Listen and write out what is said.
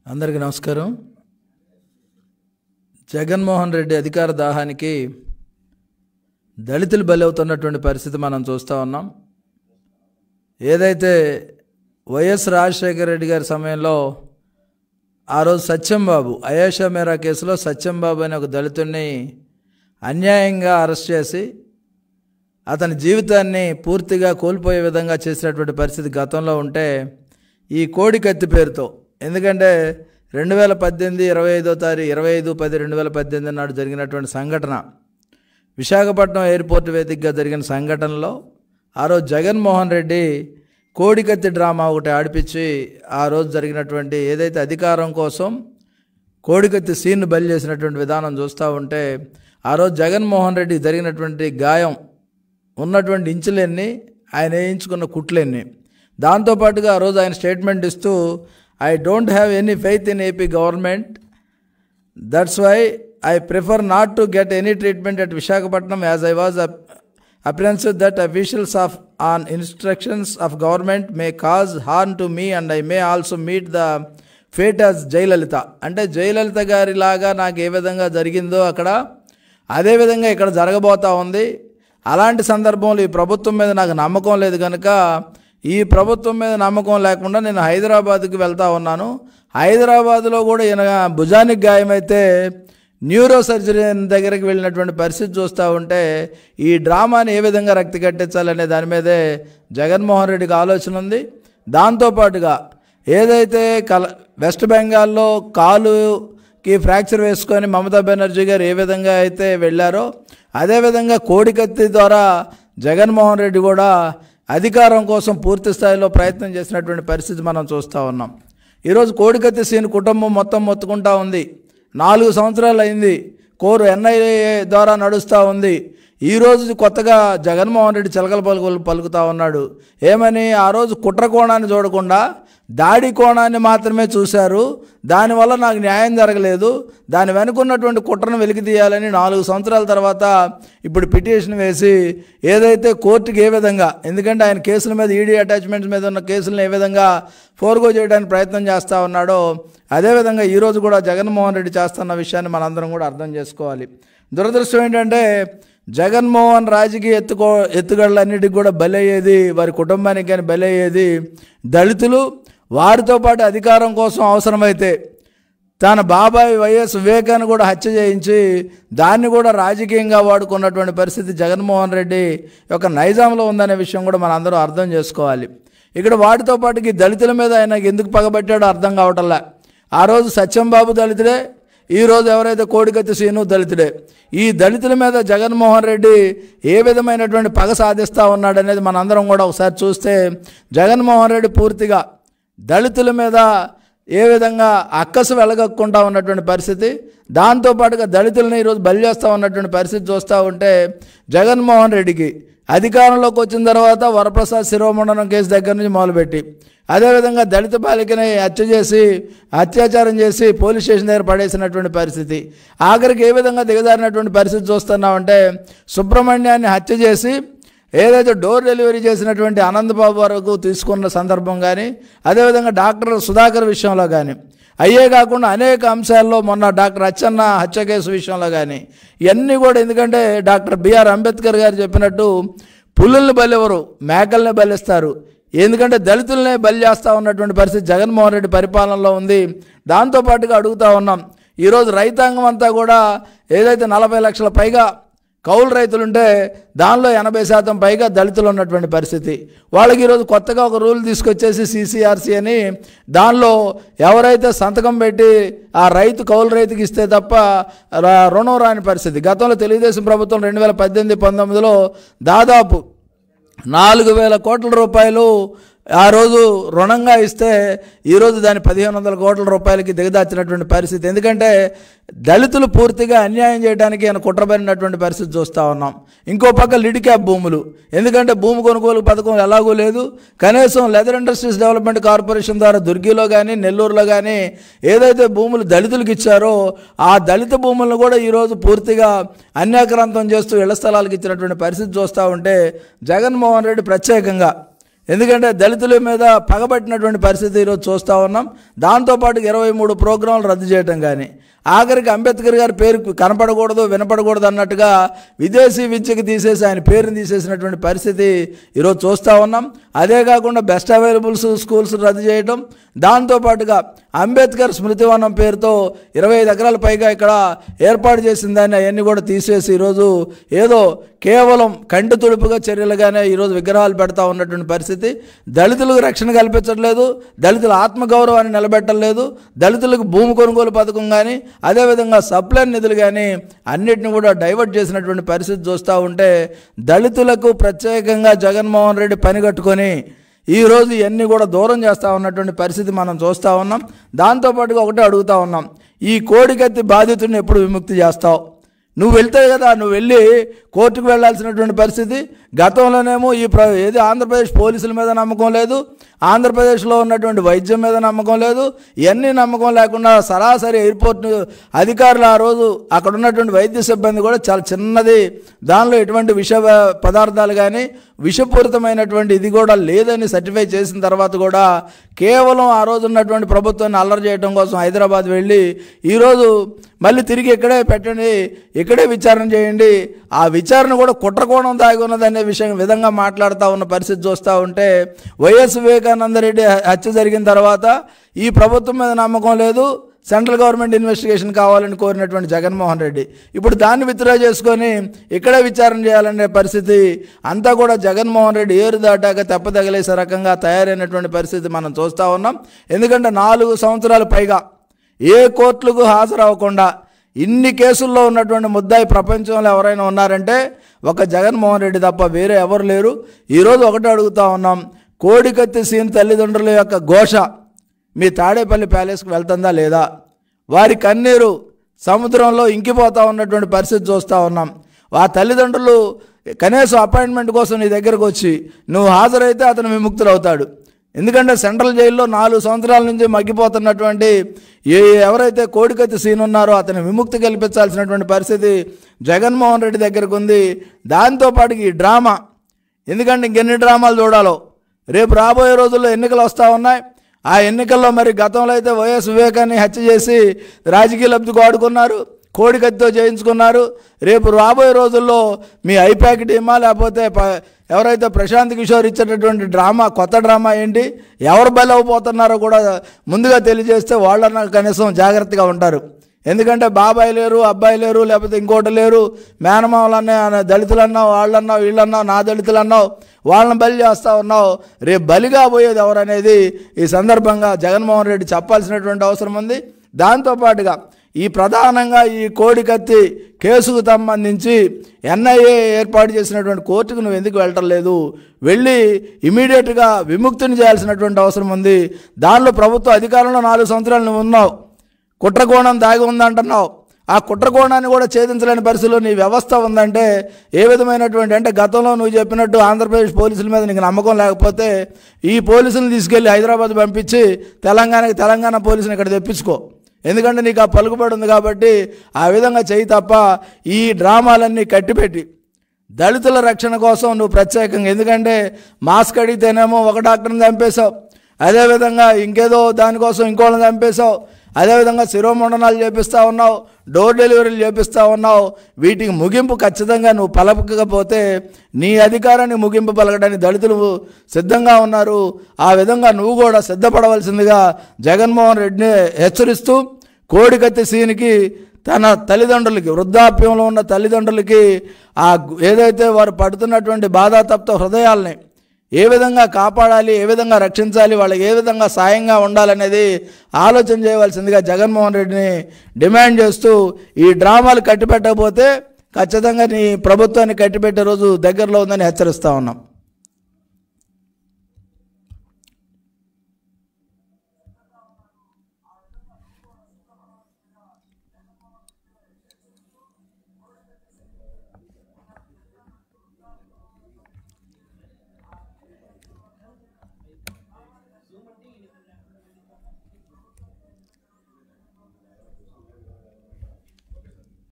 అందరికీ నమస్కారం జగన్మోహన్ రెడ్డి అధికార దాహానికి దళితులు బలవుతున్నటువంటి పరిస్థితి మనం చూస్తూ ఉన్నాం ఏదైతే వైఎస్ రాజశేఖర రెడ్డి గారి సమయంలో ఆ రోజు సత్యంబాబు అయేషా మేరా కేసులో సత్యంబాబు అనే ఒక దళితుడిని అన్యాయంగా అరెస్ట్ చేసి అతని జీవితాన్ని పూర్తిగా కోల్పోయే విధంగా చేసినటువంటి పరిస్థితి గతంలో ఉంటే ఈ కోడి కత్తి పేరుతో ఎందుకంటే రెండు వేల పద్దెనిమిది ఇరవై ఐదో తారీఖు ఇరవై ఐదు పది రెండు వేల పద్దెనిమిది నాడు జరిగినటువంటి సంఘటన విశాఖపట్నం ఎయిర్పోర్ట్ వేదికగా జరిగిన సంఘటనలో ఆ రోజు జగన్మోహన్ రెడ్డి కోడికత్తి డ్రామా ఒకటి ఆడిపించి ఆ రోజు జరిగినటువంటి ఏదైతే అధికారం కోసం కోడికత్తి సీన్ను బలి చేసినటువంటి విధానం చూస్తూ ఉంటే ఆ రోజు జగన్మోహన్ రెడ్డికి జరిగినటువంటి గాయం ఉన్నటువంటి ఇంచులెన్ని ఆయన వేయించుకున్న కుట్లెన్ని దాంతోపాటుగా ఆ రోజు ఆయన స్టేట్మెంట్ ఇస్తూ I don't have any faith in AP government that's why I prefer not to get any treatment at Visakhapatnam as I was apprehensive that officials of on instructions of government may cause harm to me and I may also meet the fate as Jayalalithaa అంటే జయలలిత గారిలాగా నాకు ఏ విధంగా జరిగిందో అక్కడ అదేవిధంగా ఇక్కడ జరగబోతా ఉంది అలాంటి సందర్భంలో ఈ ప్రభుత్వం మీద నాకు నమ్మకం లేదు కనుక ఈ ప్రభుత్వం మీద నమ్మకం లేకుండా నేను హైదరాబాద్కి వెళ్తా ఉన్నాను హైదరాబాద్లో కూడా ఈయన భుజానికి గాయమైతే న్యూరో సర్జరీ దగ్గరికి వెళ్ళినటువంటి పరిస్థితి చూస్తూ ఉంటే ఈ డ్రామాని ఏ విధంగా రక్తి కట్టించాలనే దాని మీదే జగన్మోహన్ రెడ్డికి ఆలోచన ఉంది దాంతోపాటుగా ఏదైతే కల వెస్ట్ బెంగాల్లో కాలుకి ఫ్రాక్చర్ వేసుకొని మమతా బెనర్జీ గారు ఏ విధంగా అయితే వెళ్ళారో అదేవిధంగా కోడికత్తి ద్వారా జగన్మోహన్ రెడ్డి కూడా అధికారం కోసం పూర్తి స్థాయిలో ప్రయత్నం చేసినటువంటి పరిస్థితి మనం చూస్తూ ఉన్నాం ఈరోజు కోడికత్తి సీన్ కుటుంబం మొత్తం మొత్తుకుంటా ఉంది నాలుగు సంవత్సరాలు అయింది కోరు ఎన్ఐఏ ద్వారా నడుస్తూ ఉంది ఈరోజు కొత్తగా జగన్మోహన్ రెడ్డి చిలకల పలుకులు పలుకుతా ఉన్నాడు ఏమని ఆ రోజు కుట్ర కోణాన్ని చూడకుండా దాడి కోణాన్ని మాత్రమే చూశారు దానివల్ల నాకు న్యాయం జరగలేదు దాని వెనుకున్నటువంటి కుట్రను వెలికి తీయాలని నాలుగు సంవత్సరాల తర్వాత ఇప్పుడు పిటిషన్ వేసి ఏదైతే కోర్టుకి ఏ విధంగా ఎందుకంటే ఆయన కేసుల మీద ఈడీ అటాచ్మెంట్స్ మీద ఉన్న కేసులను ఏ విధంగా ఫోర్గో చేయడానికి ప్రయత్నం చేస్తూ ఉన్నాడో అదేవిధంగా ఈరోజు కూడా జగన్మోహన్ రెడ్డి చేస్తున్న విషయాన్ని మనందరం కూడా అర్థం చేసుకోవాలి దురదృష్టం ఏంటంటే జగన్మోహన్ రాజకీయ ఎత్తుకో ఎత్తుగడలన్నిటికి కూడా బలయ్యేది వారి కుటుంబానికి కానీ బలయ్యేది దళితులు వారితో పాటు అధికారం కోసం అవసరమైతే తన బాబాయ్ వైఎస్ వివేకాన్ని కూడా హత్య చేయించి దాన్ని కూడా రాజకీయంగా వాడుకున్నటువంటి పరిస్థితి జగన్మోహన్ రెడ్డి యొక్క నైజాంలో ఉందనే విషయం కూడా మనం అందరూ అర్థం చేసుకోవాలి ఇక్కడ వాటితో పాటుకి దళితుల మీద ఆయన ఎందుకు పగబట్టాడో అర్థం కావటంలే ఆ రోజు సత్యంబాబు దళితుడే ఈ రోజు ఎవరైతే కోడికత్తి సీను దళితుడే ఈ దళితుల మీద జగన్మోహన్ రెడ్డి ఏ విధమైనటువంటి పగ సాధిస్తూ ఉన్నాడనేది మనందరం కూడా ఒకసారి చూస్తే జగన్మోహన్ రెడ్డి పూర్తిగా దళితుల మీద ఏ విధంగా అక్కసు వెలగక్కుంటా ఉన్నటువంటి పరిస్థితి దాంతోపాటుగా దళితులను ఈరోజు బలి చేస్తూ ఉన్నటువంటి పరిస్థితి చూస్తూ ఉంటే జగన్మోహన్ రెడ్డికి అధికారంలోకి వచ్చిన తర్వాత వరప్రసాద్ శిరోమండనం కేసు దగ్గర నుంచి మొదలుపెట్టి అదేవిధంగా దళిత బాలికని హత్య చేసి అత్యాచారం చేసి పోలీస్ స్టేషన్ దగ్గర పడేసినటువంటి పరిస్థితి ఆఖరికి ఏ విధంగా దిగజారినటువంటి పరిస్థితి చూస్తున్నామంటే సుబ్రహ్మణ్యాన్ని హత్య చేసి ఏదైతే డోర్ డెలివరీ చేసినటువంటి ఆనందబాబు వరకు తీసుకున్న సందర్భం కానీ అదేవిధంగా డాక్టర్ సుధాకర్ విషయంలో కానీ అయ్యే కాకుండా అనేక అంశాల్లో మొన్న డాక్టర్ అచ్చన్న హత్య కేసు విషయంలో కానీ ఇవన్నీ కూడా ఎందుకంటే డాక్టర్ బిఆర్ అంబేద్కర్ గారు చెప్పినట్టు పులుల్ని బలివరు మేకల్ని బలిస్తారు ఎందుకంటే దళితులనే బలి చేస్తూ ఉన్నటువంటి పరిస్థితి జగన్మోహన్ రెడ్డి పరిపాలనలో ఉంది దాంతోపాటుగా అడుగుతూ ఉన్నాం ఈరోజు రైతాంగం అంతా కూడా ఏదైతే నలభై లక్షల పైగా కౌలు రైతులుంటే దానిలో ఎనభై శాతం పైగా దళితులు ఉన్నటువంటి పరిస్థితి వాళ్ళకి ఈరోజు కొత్తగా ఒక రూల్ తీసుకొచ్చేసి సీసీఆర్సీ అని దానిలో ఎవరైతే సంతకం పెట్టి ఆ రైతు కౌలు రైతుకి ఇస్తే తప్ప ర- రుణం రాని పరిస్థితి గతంలో తెలుగుదేశం ప్రభుత్వం రెండు వేల పద్దెనిమిది పంతొమ్మిదిలో దాదాపు నాలుగు వేల కోట్ల రూపాయలు ఆ రోజు రుణంగా ఇస్తే ఈరోజు దాన్ని పదిహేను వందల కోట్ల రూపాయలకి దిగదార్చినటువంటి పరిస్థితి ఎందుకంటే దళితులు పూర్తిగా అన్యాయం చేయడానికి ఆయన కుట్రబడినటువంటి పరిస్థితి చూస్తూ ఉన్నాం ఇంకో పక్క లిడ్ క్యాప్ భూములు ఎందుకంటే భూమి కొనుగోలు పథకం ఎలాగూ లేదు కనీసం లెదర్ ఇండస్ట్రీస్ డెవలప్మెంట్ కార్పొరేషన్ ద్వారా దుర్గిలో కానీ నెల్లూరులో కానీ ఏదైతే భూములు దళితులకు ఇచ్చారో ఆ దళిత భూములను కూడా ఈరోజు పూర్తిగా అన్యాక్రాంతం చేస్తూ ఇళ్ల స్థలాలకు ఇచ్చినటువంటి పరిస్థితి చూస్తూ ఉంటే జగన్మోహన్ రెడ్డి ప్రత్యేకంగా ఎందుకంటే దళితుల మీద పగబట్టినటువంటి పరిస్థితి ఈరోజు చూస్తూ ఉన్నాం దాంతోపాటు ఇరవై మూడు ప్రోగ్రాంలు రద్దు చేయటం కానీ ఆఖరికి అంబేద్కర్ గారి పేరు కనపడకూడదు వినపడకూడదు అన్నట్టుగా విదేశీ విద్యకి తీసేసి ఆయన పేరుని తీసేసినటువంటి పరిస్థితి ఈరోజు చూస్తూ ఉన్నాం అదే కాకుండా బెస్ట్ అవైలబుల్స్ స్కూల్స్ రద్దు చేయటం దాంతోపాటుగా అంబేద్కర్ స్మృతివనం పేరుతో ఇరవై ఐదు ఎకరాల పైగా ఇక్కడ ఏర్పాటు చేసిన దాన్ని అవన్నీ కూడా తీసేసి ఈరోజు ఏదో కేవలం కంటి తుడుపుగా చర్యలుగానే ఈరోజు విగ్రహాలు పెడతా ఉన్నటువంటి పరిస్థితి దళితులకు రక్షణ కల్పించట్లేదు దళితుల ఆత్మగౌరవాన్ని నిలబెట్టలేదు దళితులకు భూమి కొనుగోలు పథకం కానీ అదేవిధంగా సప్లైన్ నిధులు కానీ అన్నిటిని కూడా డైవర్ట్ చేసినటువంటి పరిస్థితి చూస్తూ ఉంటే దళితులకు ప్రత్యేకంగా జగన్మోహన్ రెడ్డి పని కట్టుకొని ఈరోజు ఇవన్నీ కూడా దూరం చేస్తూ ఉన్నటువంటి పరిస్థితి మనం చూస్తూ ఉన్నాం దాంతోపాటుగా ఒకటే అడుగుతా ఉన్నాం ఈ కోడికత్తి బాధితుడిని ఎప్పుడు విముక్తి చేస్తావు నువ్వు వెళ్తే కదా నువ్వు వెళ్ళి కోర్టుకు వెళ్ళాల్సినటువంటి పరిస్థితి గతంలోనేమో ఈ ప్ర ఏది ఆంధ్రప్రదేశ్ పోలీసుల మీద నమ్మకం లేదు ఆంధ్రప్రదేశ్లో ఉన్నటువంటి వైద్యం మీద నమ్మకం లేదు ఇవన్నీ నమ్మకం లేకుండా సరాసరి ఎయిర్పోర్ట్ అధికారులు ఆ రోజు అక్కడ ఉన్నటువంటి వైద్య సిబ్బంది కూడా చాలా చిన్నది దానిలో ఎటువంటి విష పదార్థాలు కానీ విషపూరితమైనటువంటి ఇది కూడా లేదని సర్టిఫై చేసిన తర్వాత కూడా కేవలం ఆ రోజు ఉన్నటువంటి ప్రభుత్వాన్ని అల్లరి చేయడం కోసం హైదరాబాద్ వెళ్ళి ఈరోజు మళ్ళీ తిరిగి ఇక్కడే పెట్టండి ఇక్కడే విచారణ చేయండి ఆ విచారణ కూడా కుట్రకోణం దాగి ఉన్నదనే విషయం విధంగా మాట్లాడుతూ ఉన్న పరిస్థితి చూస్తూ ఉంటే వైఎస్ వివేకానంద రెడ్డి హత్య జరిగిన తర్వాత ఈ ప్రభుత్వం మీద నమ్మకం లేదు సెంట్రల్ గవర్నమెంట్ ఇన్వెస్టిగేషన్ కావాలని కోరినటువంటి జగన్మోహన్ రెడ్డి ఇప్పుడు దాన్ని విత్డ్రా చేసుకొని ఇక్కడే విచారణ చేయాలనే పరిస్థితి అంతా కూడా జగన్మోహన్ రెడ్డి ఏరు దాటాక తెప్పతగిలేసే రకంగా తయారైనటువంటి పరిస్థితి మనం చూస్తూ ఉన్నాం ఎందుకంటే నాలుగు సంవత్సరాలు పైగా ఏ కోర్టులకు హాజరవ్వకుండా ఇన్ని కేసుల్లో ఉన్నటువంటి ముద్దాయి ప్రపంచంలో ఎవరైనా ఉన్నారంటే ఒక జగన్మోహన్ రెడ్డి తప్ప వేరే ఎవరు లేరు ఈరోజు ఒకటే అడుగుతా ఉన్నాం కోడికత్తి సీన్ తల్లిదండ్రుల యొక్క ఘోష మీ తాడేపల్లి ప్యాలెస్కి వెళ్తుందా లేదా వారి కన్నీరు సముద్రంలో ఇంకిపోతా ఉన్నటువంటి పరిస్థితి చూస్తూ ఉన్నాం ఆ తల్లిదండ్రులు కనీసం అపాయింట్మెంట్ కోసం నీ దగ్గరకు వచ్చి నువ్వు హాజరైతే అతను విముక్తులవుతాడు ఎందుకంటే సెంట్రల్ జైల్లో నాలుగు సంవత్సరాల నుంచి మగ్గిపోతున్నటువంటి ఏ ఎవరైతే కోడికత్తి సీన్ ఉన్నారో అతని విముక్తి కల్పించాల్సినటువంటి పరిస్థితి జగన్మోహన్ రెడ్డి దగ్గరకు ఉంది దాంతోపాటు ఈ డ్రామా ఎందుకంటే ఇంకెన్ని డ్రామాలు చూడాలో రేపు రాబోయే రోజుల్లో ఎన్నికలు వస్తూ ఉన్నాయి ఆ ఎన్నికల్లో మరి గతంలో అయితే వైఎస్ వివేకాన్ని హత్య చేసి రాజకీయ లబ్ధికి వాడుకున్నారు కోడికత్తితో చేయించుకున్నారు రేపు రాబోయే రోజుల్లో మీ ఐపాక్ టీమా లేకపోతే ప- ఎవరైతే ప్రశాంత్ కిషోర్ ఇచ్చేటటువంటి డ్రామా కొత్త డ్రామా ఏంటి ఎవరు బలవపోతున్నారో కూడా ముందుగా తెలియజేస్తే వాళ్ళన్న కనీసం జాగ్రత్తగా ఉంటారు ఎందుకంటే బాబాయ్ లేరు అబ్బాయి లేరు లేకపోతే ఇంకోటి లేరు మేనమామలన్నా దళితులన్నావు వాళ్ళన్నావు వీళ్ళన్నావు నా దళితులన్నావు వాళ్ళని బలి చేస్తూ ఉన్నావు రేపు బలిగా పోయేది ఎవరనేది ఈ సందర్భంగా జగన్మోహన్ రెడ్డి చెప్పాల్సినటువంటి అవసరం ఉంది దాంతోపాటుగా ఈ ప్రధానంగా ఈ కోడికత్తి కేసుకు సంబంధించి ఎన్ఐఏ ఏర్పాటు చేసినటువంటి కోర్టుకు నువ్వు ఎందుకు వెళ్ళటం లేదు వెళ్ళి ఇమీడియట్గా విముక్తిని చేయాల్సినటువంటి అవసరం ఉంది దానిలో ప్రభుత్వ అధికారంలో నాలుగు సంవత్సరాలు నువ్వు ఉన్నావు కుట్రకోణం దాగి ఉందంటున్నావు ఆ కుట్రకోణాన్ని కూడా ఛేదించలేని పరిస్థితిలో నీ వ్యవస్థ ఉందంటే ఏ విధమైనటువంటి అంటే గతంలో నువ్వు చెప్పినట్టు ఆంధ్రప్రదేశ్ పోలీసుల మీద నీకు నమ్మకం లేకపోతే ఈ పోలీసులను తీసుకెళ్ళి హైదరాబాద్ పంపించి తెలంగాణకి తెలంగాణ పోలీసుని ఇక్కడ తెప్పించుకో ఎందుకంటే నీకు ఆ పలుకుబడి ఉంది కాబట్టి ఆ విధంగా చెయ్యి తప్ప ఈ డ్రామాలన్నీ కట్టిపెట్టి దళితుల రక్షణ కోసం నువ్వు ప్రత్యేకంగా ఎందుకంటే మాస్క్ అడిగితేనేమో ఒక డాక్టర్ని చంపేశావు అదేవిధంగా ఇంకేదో దానికోసం ఇంకోళ్ళని చంపేశావు అదేవిధంగా శిరోమండనాలు చేపిస్తూ ఉన్నావు డోర్ డెలివరీలు చేపిస్తూ ఉన్నావు వీటికి ముగింపు ఖచ్చితంగా నువ్వు పలకకపోతే నీ అధికారాన్ని ముగింపు పలకడానికి దళితులు సిద్ధంగా ఉన్నారు ఆ విధంగా నువ్వు కూడా సిద్ధపడవలసిందిగా జగన్మోహన్ రెడ్డిని హెచ్చరిస్తూ కోడికత్తి సీనికి తన తల్లిదండ్రులకి వృద్ధాప్యంలో ఉన్న తల్లిదండ్రులకి ఆ ఏదైతే వారు పడుతున్నటువంటి బాధాతప్త హృదయాల్ని ఏ విధంగా కాపాడాలి ఏ విధంగా రక్షించాలి వాళ్ళకి ఏ విధంగా సాయంగా ఉండాలనేది ఆలోచన చేయవలసిందిగా జగన్మోహన్ రెడ్డిని డిమాండ్ చేస్తూ ఈ డ్రామాలు కట్టిపెట్టకపోతే ఖచ్చితంగా నీ ప్రభుత్వాన్ని కట్టిపెట్టే రోజు దగ్గరలో ఉందని హెచ్చరిస్తా ఉన్నాం